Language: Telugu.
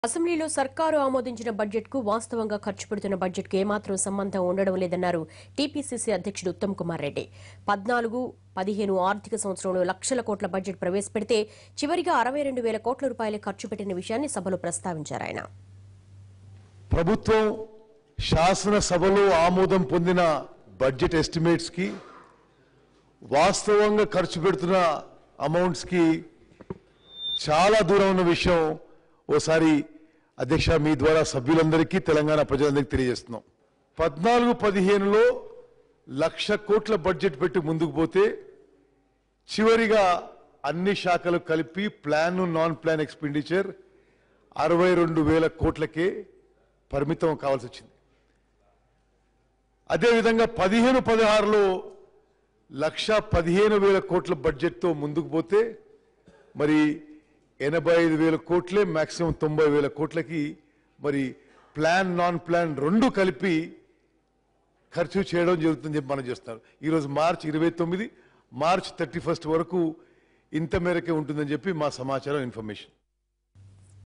అసెంబ్లీలో సర్కారు ఆమోదించిన బడ్జెట్ కు వాస్తవంగా ఖర్చు పెడుతున్న బడ్జెట్ కు ఏమాత్రం సంబంధం ఉండడం లేదన్నారు టీపీసీసీ అధ్యక్షుడు ఉత్తమ్ కుమార్ రెడ్డి పద్నాలుగు పదిహేను ఆర్థిక సంవత్సరంలో లక్షల కోట్ల బడ్జెట్ ప్రవేశపెడితే చివరిగా అరవై రెండు వేల కోట్ల రూపాయలే ఖర్చు పెట్టిన విషయాన్ని సభలో ప్రస్తావించారు ఆయన ప్రభుత్వం శాసనసభలో ఆమోదం పొందిన బడ్జెట్ ఎస్టిమేట్స్ కి వాస్తవంగా ఖర్చు పెడుతున్న అమౌంట్స్ కి చాలా దూరం ఉన్న విషయం ఓసారి అధ్యక్ష మీ ద్వారా సభ్యులందరికీ తెలంగాణ ప్రజలందరికీ తెలియజేస్తున్నాం పద్నాలుగు పదిహేనులో లక్ష కోట్ల బడ్జెట్ పెట్టి ముందుకు పోతే చివరిగా అన్ని శాఖలు కలిపి ప్లాన్ నాన్ ప్లాన్ ఎక్స్పెండిచర్ అరవై రెండు వేల కోట్లకే పరిమితం కావాల్సి వచ్చింది అదేవిధంగా పదిహేను పదహారులో లక్ష పదిహేను వేల కోట్ల బడ్జెట్తో ముందుకు పోతే మరి ఎనభై ఐదు వేల కోట్లే మాక్సిమం తొంభై వేల కోట్లకి మరి ప్లాన్ నాన్ ప్లాన్ రెండు కలిపి ఖర్చు చేయడం జరుగుతుందని చెప్పి మనం చేస్తున్నారు ఈరోజు మార్చి ఇరవై తొమ్మిది మార్చ్ థర్టీ ఫస్ట్ వరకు ఇంత మేరకే ఉంటుందని చెప్పి మా సమాచారం ఇన్ఫర్మేషన్